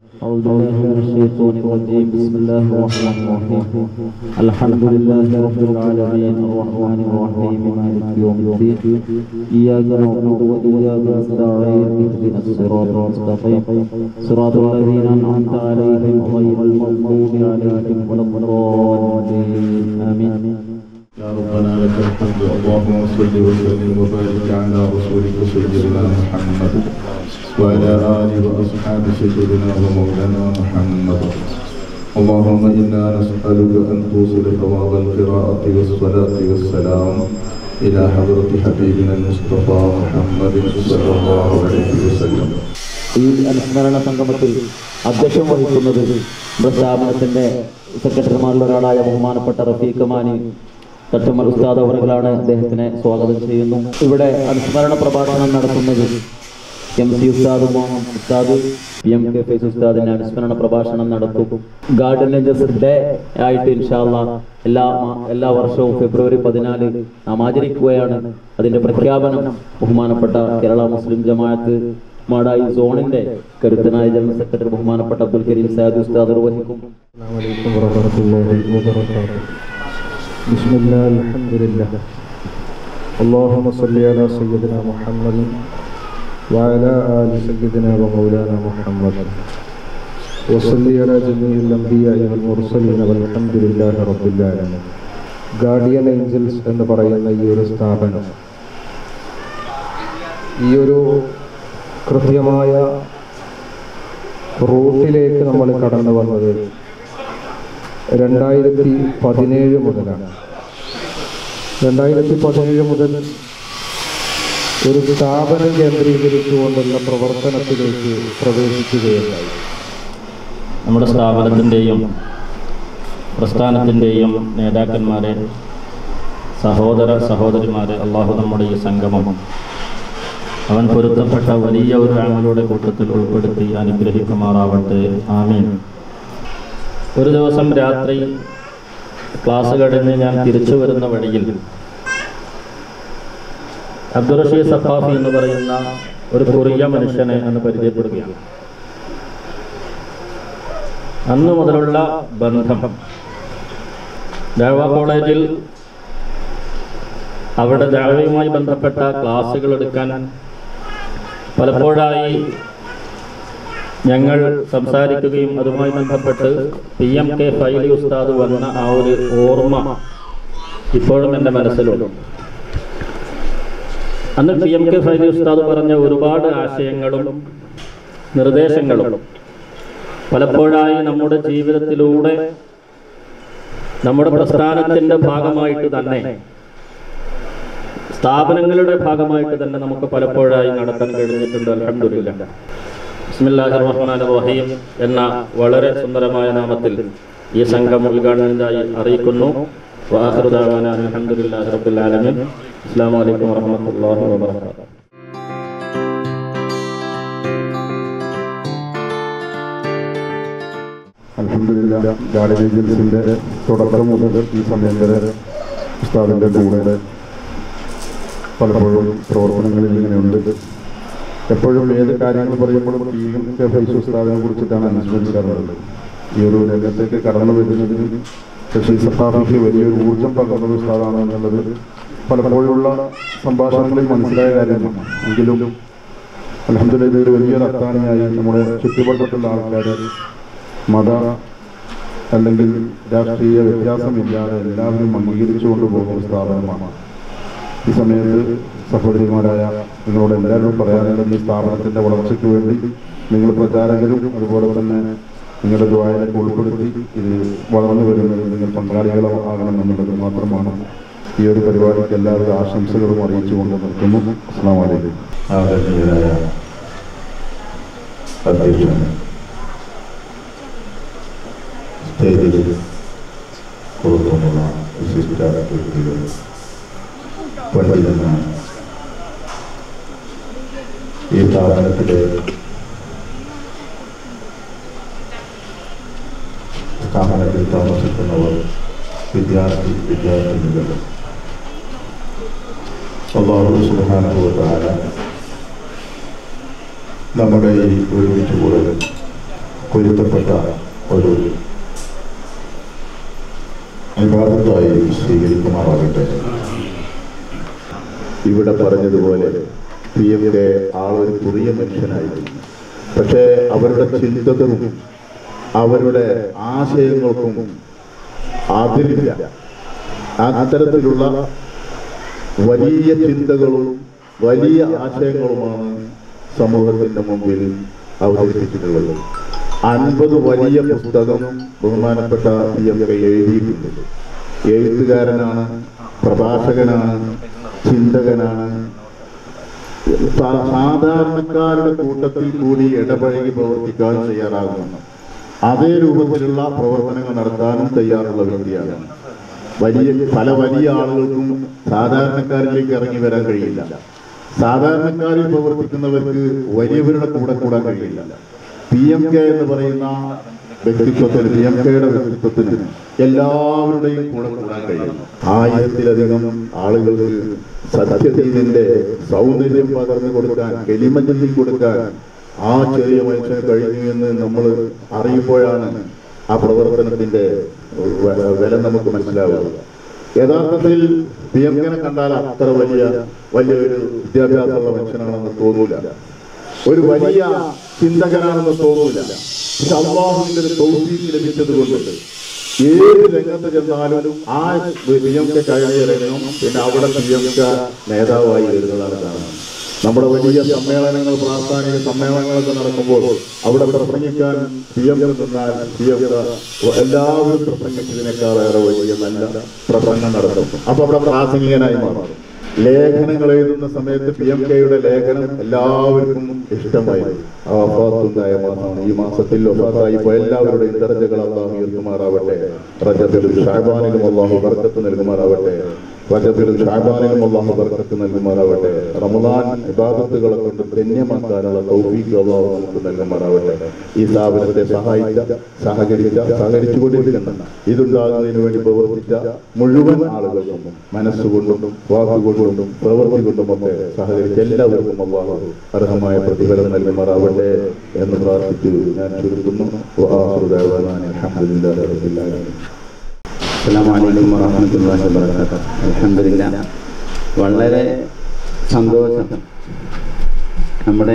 أعوذ بالله من الشيطان الرجيم بسم الله الرحمن الرحيم الحمد لله رب العالمين الرحمن الرحيم مالك يوم الدين إياك نعبد وإياك نستعين اهدنا الصراط المستقيم صراط الذين أنعمت عليهم غير المغضوب عليهم ولا الضالين آمين يا ربنا لك الحمد اللهم صل وسلم وبارك على رسولك سيدنا محمد وعلى آله وأصحاب سيدنا ومولانا محمد اللهم إنا نسألك أن توصل ثواب القراءة والصلاة والسلام إلى حضرة حبيبنا المصطفى محمد صلى الله عليه وسلم ഈ അനുസ്മരണ സംഗമത്തിൽ അധ്യക്ഷം വഹിക്കുന്നത് നമ്മുടെ സ്ഥാപനത്തിന്റെ സെക്രട്ടറിമാരിൽ ഒരാളായ ബഹുമാനപ്പെട്ട റഫീഖ് മാനി തട്ടുമൽ ഉസ്താദ് അവറുകളാണ് അദ്ദേഹത്തിനെ സ്വാഗതം ചെയ്യുന്നു ഇവിടെ അനുസ്മരണ പ്രഭാഷണം നടത്തുന്നത് എം സി ഉസ്താദ് മുഹമ്മദ് ഉസ്താദ് പി എം കെ ഫൈസ് ഉസ്താദിന്റെ അനുസ്മരണ പ്രഭാഷണം നടത്തും ഗാർഡൻ ഏഞ്ചൽസ് ഡേ ആയിട്ട് ഇൻഷാല്ല എല്ലാ മാ- എല്ലാ വർഷവും ഫെബ്രുവരി പതിനാല് നാം ആചരിക്കുകയാണ് അതിന്റെ പ്രഖ്യാപനം ബഹുമാനപ്പെട്ട കേരള മുസ്ലിം ജമാഅത്ത് മാടായി സോണിന്റെ കരുത്തനായ ജനറൽ സെക്രട്ടറി ബഹുമാനപ്പെട്ട അബ്ദുൽ കരീം സാദ് ഉസ്താദ് നിർവഹിക്കും السلام عليكم ورحمة الله وبركاته بسم الله الحمد لله اللهم صل على سيدنا محمد وعلى آل سيدنا ومولانا محمد وصل على جميع الأنبياء والمرسلين والحمد لله رب العالمين ഗാർഡിയൻ ഏഞ്ചൽസ് എന്ന് പറയുന്ന ഈ ഒരു സ്ഥാപനം ഈ ഒരു കൃത്യമായ റൂട്ടിലേക്ക് നമ്മൾ കടന്നു വന്നത് രണ്ടായിരത്തി പതിനേഴ് മുതലാണ് രണ്ടായിരത്തി പതിനേഴ് മുതൽ ഒരു സ്ഥാപനം കേന്ദ്രീകരിച്ചുകൊണ്ടുള്ള പ്രവർത്തനത്തിലേക്ക് പ്രവേശിക്കുകയുണ്ടായി നമ്മുടെ സ്ഥാപനത്തിൻ്റെയും പ്രസ്ഥാനത്തിൻ്റെയും നേതാക്കന്മാരെ സഹോദര സഹോദരിമാരെ അള്ളാഹു നമ്മുടെ ഈ സംഗമം അവൻ പൊരുത്തപ്പെട്ട വലിയ ഒരു ആമലുടെ കൂട്ടത്തിൽ ഉൾപ്പെടുത്തി അനുഗ്രഹിക്കുമാറാവട്ടെ ആമീൻ ഒരു ദിവസം രാത്രി ക്ലാസ് കഴിഞ്ഞ് ഞാൻ തിരിച്ചു വരുന്ന വഴിയിൽ അബ്ദുൾ റഷീദ് സഫാഫി എന്ന് പറയുന്ന ഒരു കുറിയ മനുഷ്യനെ അന്ന് പരിചയപ്പെടുകയാണ് അന്ന് മുതലുള്ള ബന്ധം ദേവ കോളേജിൽ അവിടെ ദേവയുമായി ബന്ധപ്പെട്ട ക്ലാസ്സുകൾ എടുക്കാൻ പലപ്പോഴായി ഞങ്ങൾ സംസാരിക്കുകയും അതുമായി ബന്ധപ്പെട്ട് പി എം കെ ഫൈലി ഉസ്താദ് വന്ന ആ ഒരു ഓർമ്മ ഇപ്പോഴും എൻ്റെ മനസ്സിലുണ്ട് അന്ന് പി എം കെ ഫൈലി ഉസ്താദ് പറഞ്ഞ ഒരുപാട് ആശയങ്ങളും നിർദ്ദേശങ്ങളും പലപ്പോഴായി നമ്മുടെ ജീവിതത്തിലൂടെ നമ്മുടെ പ്രസ്ഥാനത്തിന്റെ ഭാഗമായിട്ട് തന്നെ സ്ഥാപനങ്ങളുടെ ഭാഗമായിട്ട് തന്നെ നമുക്ക് പലപ്പോഴായി നടത്താൻ കഴിഞ്ഞിട്ടുണ്ട് അലഹമില്ല ബിസ്മില്ലാഹിർ റഹ്മാനിർ റഹീം എന്ന വളരെ സുന്ദരമായ നാമത്തിൽ ഈ സംഘം ഉദ്ഘാടനത്തിനായി അറിയിക്കുന്നു വാഹിറു ദഅവാന അൽഹംദുലില്ലാഹി റബ്ബിൽ ആലമീൻ അസ്സലാമു അലൈക്കും വറഹ്മത്തുള്ളാഹി വബറകാതുഹു അൽഹംദുലില്ലാ ഗാർഡൻ ഏജൻസിന്റെ തുടക്കം മുതൽ ഈ സമയം വരെ ഉസ്താദിന്റെ കൂടെ പലപ്പോഴും പ്രവർത്തനങ്ങളിൽ ഇങ്ങനെയുണ്ട് എപ്പോഴും ഏത് കാര്യങ്ങൾ പറയുമ്പോഴും ഈ കെ ഫൈസ് ഉസ്താദിനെ കുറിച്ചിട്ടാണ് അനുസ്മരിക്കാറുള്ളത് ഈ ഒരു രംഗത്തേക്ക് കടന്നു വരുന്നതിന് ശശി സത്താഫിക്ക് വലിയൊരു ഊർജം പകർന്ന ഉസ്താദാണ് എന്നുള്ളത് പലപ്പോഴുള്ള സംഭാഷണങ്ങളിൽ മനസ്സിലായ കാര്യമാണ് എങ്കിലും അലഹമ്മദില്ല ഇതൊരു വലിയൊരു അത്താണിയായി നമ്മുടെ ചുറ്റുപാടത്തുള്ള ആൾക്കാർ മത അല്ലെങ്കിൽ രാഷ്ട്രീയ വ്യത്യാസമില്ലാതെ എല്ലാവരും അംഗീകരിച്ചുകൊണ്ട് പോകുന്ന സ്ഥാപനമാണ് ഈ സമയത്ത് സഹോദരിമാരായ നിങ്ങളോട് എല്ലാവരും പറയാനുള്ളത് ഈ സ്ഥാപനത്തിന്റെ വളർച്ചയ്ക്ക് വേണ്ടി നിങ്ങൾ പ്രചാരകരും അതുപോലെ തന്നെ നിങ്ങളുടെ ദ്വായനൊക്കെ ഉൾപ്പെടുത്തി ഇത് വളർന്നു വരുന്നത് നിങ്ങൾ പങ്കാളികളാകണമെന്നുള്ളത് മാത്രമാണ് ഈ ഒരു പരിപാടിക്ക് എല്ലാവരും ആശംസകളും അറിയിച്ചുകൊണ്ട് നിർത്തുന്നു അസ്സാം വലൈക്കും ആദരണീയരായ അധ്യക്ഷൻ സ്റ്റേജിൽ പുറത്തുമുള്ള വിശിഷ്ട വ്യക്തികൾ പണ്ഡിതന്മാർ ഈ സ്ഥാപനത്തിലെ സ്ഥാപനത്തിൽ താമസിക്കുന്നവർ വിദ്യാർത്ഥി വിദ്യാർത്ഥിനികൾ അള്ളാഹു സുബാനുഭവത്താല നമ്മുടെ ഈ ഒരുമിച്ച് കൂടൽ പൊരുത്തപ്പെട്ട ഒരു വിവാദത്തായി സ്വീകരിക്കുമാറാകട്ടെ ഇവിടെ പറഞ്ഞതുപോലെ പി എം കെ ആളൊരു ചെറിയ മനുഷ്യനായിരുന്നു പക്ഷേ അവരുടെ ചിന്തകളും അവരുടെ ആശയങ്ങൾക്കും അതിരില്ല അത്തരത്തിലുള്ള വലിയ ചിന്തകളും വലിയ ആശയങ്ങളുമാണ് സമൂഹത്തിന്റെ മുമ്പിൽ അവതരിപ്പിച്ചിട്ടുള്ളത് അൻപത് വലിയ പുസ്തകം ബഹുമാനപ്പെട്ട പി എം കെ എഴുതിയിട്ടുണ്ട് എഴുത്തുകാരനാണ് പ്രഭാഷകനാണ് ചിന്തകനാണ് സാ- സാധാരണക്കാരുടെ കൂട്ടത്തിൽ കൂടി ഇടപഴകി പ്രവർത്തിക്കാൻ തയ്യാറാകുന്നു അതേ രൂപത്തിലുള്ള പ്രവർത്തനങ്ങൾ നടത്താനും തയ്യാറുള്ള വ്യക്തിയാണ് വലിയ പല വലിയ ആളുകൾക്കും സാധാരണക്കാരിലേക്ക് ഇറങ്ങി വരാൻ കഴിയില്ല സാധാരണക്കാരിൽ പ്രവർത്തിക്കുന്നവർക്ക് വലിയവരുടെ കൂടെ കൂടാൻ കഴിയില്ല പി എം കെ എന്ന് പറയുന്ന വ്യക്തിത്വത്തിന് പി എം കെയുടെ വ്യക്തിത്വത്തിന് എല്ലാവരുടെയും കൂടെ കൂടാൻ കഴിയും ആയിരത്തിലധികം ആളുകൾക്ക് സത്യത്തിന്റെ സൗന്ദര്യം പകർന്നു കൊടുക്കാൻ കെലിമഞ്ചി കൊടുക്കാൻ ആ ചെറിയ മനുഷ്യന് കഴിഞ്ഞു എന്ന് നമ്മൾ അറിയുമ്പോഴാണ് ആ പ്രവർത്തനത്തിന്റെ വ- വില നമുക്ക് മനസ്സിലാവുക യഥാർത്ഥത്തിൽ പി എം കെനെ കണ്ടാൽ അത്ര വലിയ വലിയൊരു വിദ്യാഭ്യാസമുള്ള മനുഷ്യനാണെന്ന് തോന്നൂല ഒരു വലിയ ചിന്തകനാണെന്ന് തോന്നൂല പക്ഷെ അള്ളാഹുവിന്റെ ഒരു തൗഫീഖ് ലഭിച്ചത് കൊണ്ട് ഏത് രംഗത്ത് ചെന്നാലും ആ പി എം കെ കഴിഞ്ഞ രംഗം പിന്നെ അവിടെ പി എം കെ നേതാവായി വരുന്നതാണ് കാണുന്നത് നമ്മുടെ വലിയ സമ്മേളനങ്ങൾ പ്രാസ്ഥാനിക സമ്മേളനങ്ങളൊക്കെ നടക്കുമ്പോൾ അവിടെ പ്രസംഗിക്കാൻ പി എം നിന്നാൽ പി എം എല്ലാവരും പ്രസംഗിച്ചതിനേക്കാളേറെ വലിയ നല്ല പ്രസംഗം നടത്തും അപ്പൊ അവിടെ പ്രാസംഗികനായി മാറും ലേഖനങ്ങൾ എഴുതുന്ന സമയത്ത് പി എം കെയുടെ ലേഖനം എല്ലാവർക്കും ഇഷ്ടമായി ആ വഫാത്തുണ്ടായ മാസമാണ് ഈ മാസത്തിൽ വഫാത്തായി പോയ എല്ലാവരുടെയും ദർജകൾ അള്ളാഹു ഉയർത്തുമാറാവട്ടെ റജബിലും ഷാബാനിലും അള്ളാഹു ബർക്കത്ത് നൽകുമാറാവട്ടെ റജബിലും ഷാബാനിലും അള്ളാഹു ബർക്കത്ത് നൽകുമാറാവട്ടെ റമദാൻ ഇബാദത്തുകളെ കൊണ്ട് ധന്യമാക്കാനുള്ള തൗഫീഖ് അള്ളാഹു നമുക്ക് നൽകുമാറാവട്ടെ ഈ സ്ഥാപനത്തെ സഹായിച്ച സഹകരിച്ച സഹകരിച്ചുകൊണ്ടിരിക്കുന്ന ഇതുണ്ടാകുന്നതിന് വേണ്ടി പ്രവർത്തിച്ച മുഴുവൻ ആളുകൾക്കും മനസ്സുകൊണ്ടും വാക്കുകൊണ്ടും പ്രവൃത്തി കൊണ്ടുമൊക്കെ സഹകരിച്ച എല്ലാവർക്കും അള്ളാഹു അർഹമായ പ്രതിഫലം നൽകുമാറാവട്ടെ എന്ന് പ്രാർത്ഥിച്ചു ഞാൻ ചുരുക്കുന്നു വആഖിറു ദഅവാനാ അൽഹംദുലില്ലാഹി റബ്ബിൽ ആലമീൻ അസ്സലാമലൈക്കും വറഹമത്തല്ലാഹി വബറകാതുഹു അൽഹംദുലില്ലാ വളരെ സന്തോഷം നമ്മുടെ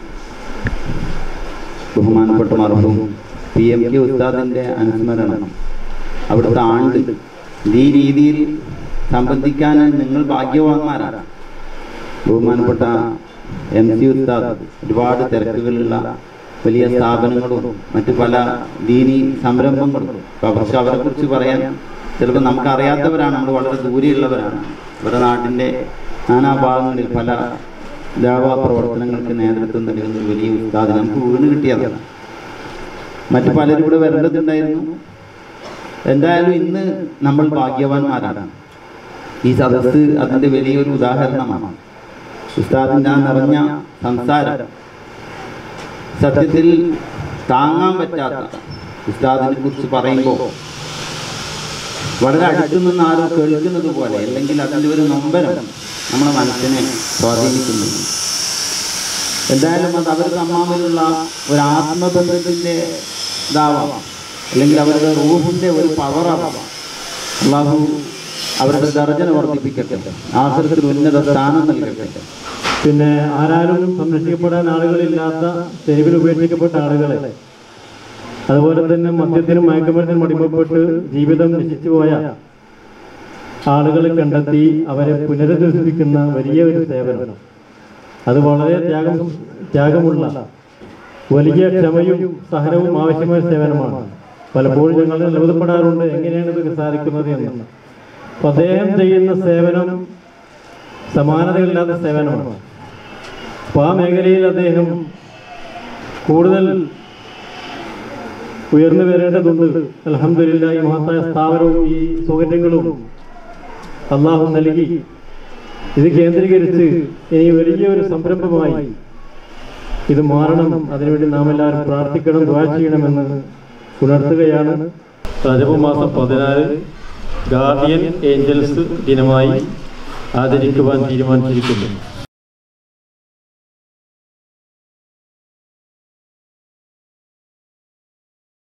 ബഹുമാനപ്പെട്ട മർഹൂം പി എം കെ ഉസ്താദിൻ്റെ അനുസ്മരണം അവിടുത്തെ ആണ്ട് ഈ രീതിയിൽ സംബന്ധിക്കാൻ നിങ്ങൾ ഭാഗ്യവാന്മാരാണ് ബഹുമാനപ്പെട്ട എം സി ഉസ്താദ് ഒരുപാട് തിരക്കുകളുള്ള വലിയ സ്ഥാപനങ്ങളും മറ്റു പല ദീനി സംരംഭങ്ങളും അപ്പൊ പക്ഷെ അവരെ കുറിച്ച് പറയാൻ ചിലപ്പോൾ നമുക്ക് അറിയാത്തവരാണ് നമ്മൾ വളരെ ദൂരെയുള്ളവരാണ് ഇവിടെ നാട്ടിൻ്റെ നാനാഭാഗങ്ങളിൽ പല ദാവാ പ്രവർത്തനങ്ങൾക്ക് നേതൃത്വം നൽകുന്ന ഒരു വലിയ ഉസ്താദ് നമുക്ക് വീണ് കിട്ടിയതാണ് മറ്റു പലരും ഇവിടെ വരേണ്ടതുണ്ടായിരുന്നു എന്തായാലും ഇന്ന് നമ്മൾ ഭാഗ്യവാന്മാരാണ് ഈ സദസ്സ് അതിൻ്റെ വലിയൊരു ഉദാഹരണമാണ് ഉസ്താദിൻ്റെ ആ നിറഞ്ഞ സംസാരം സത്യത്തിൽ താങ്ങാൻ പറ്റാത്ത ഉസ്താദിനെ കുറിച്ച് പറയുമ്പോൾ വളരെ അടുത്തു നിന്ന് ആരോ കേൾക്കുന്നത് പോലെ അല്ലെങ്കിൽ അതിൻ്റെ ഒരു നൊമ്പരം നമ്മുടെ മനസ്സിനെ സ്വാധീനിക്കുന്നുണ്ട് എന്തായാലും അത് അവർ തമ്മിലുള്ള ഒരു ആത്മബന്ധത്തിൻ്റെ ഇതാവാം അല്ലെങ്കിൽ അവരുടെ റൂഹിൻ്റെ ഒരു പവറാവാം അള്ളാഹു അവരുടെ ദർജന വർദ്ധിപ്പിക്കട്ടെ ആശ്രത്തിൽ ഉന്നത സ്ഥാനം നൽകട്ടെ പിന്നെ ആരാലും സംരക്ഷിക്കപ്പെടാൻ ആളുകളില്ലാത്ത തെരുവിൽ ഉപേക്ഷിക്കപ്പെട്ട ആളുകളെ അതുപോലെ തന്നെ മദ്യത്തിനും മയക്കുമരുന്നിനും അടിമപ്പെട്ട് ജീവിതം നശിച്ചുപോയ ആളുകളെ കണ്ടെത്തി അവരെ പുനരധിവസിപ്പിക്കുന്ന വലിയ ഒരു സേവനം അത് വളരെ ത്യാഗം ത്യാഗമുള്ള വലിയ ക്ഷമയും സഹനവും ആവശ്യമായ സേവനമാണ് പലപ്പോഴും ഞങ്ങൾ അത്ഭുതപ്പെടാറുണ്ട് എങ്ങനെയാണ് ഇത് സാധിക്കുന്നത് എന്ന് അപ്പൊ അദ്ദേഹം ചെയ്യുന്ന സേവനം സമാനതകളില്ലാത്ത സേവനമാണ് അപ്പോൾ ആ മേഖലയിൽ അദ്ദേഹം കൂടുതൽ ഉയർന്നു വരേണ്ടതുണ്ട് അലഹമില്ല ഈ മഹത്തായ സ്ഥാപനവും ഈ സൗകര്യങ്ങളും അള്ളാഹു നൽകി ഇത് കേന്ദ്രീകരിച്ച് ഇനി വലിയ ഒരു സംരംഭമായി ഇത് മാറണം അതിനുവേണ്ടി നാം എല്ലാവരും പ്രാർത്ഥിക്കണം ദ്വാ ചെയ്യണമെന്ന് ഉണർത്തുകയാണ് റജബ് മാസം പതിനാല് ഗാർഡിയൻ ഏഞ്ചൽസ് ദിനമായി ആദരിക്കുവാൻ തീരുമാനിച്ചിരിക്കുന്നു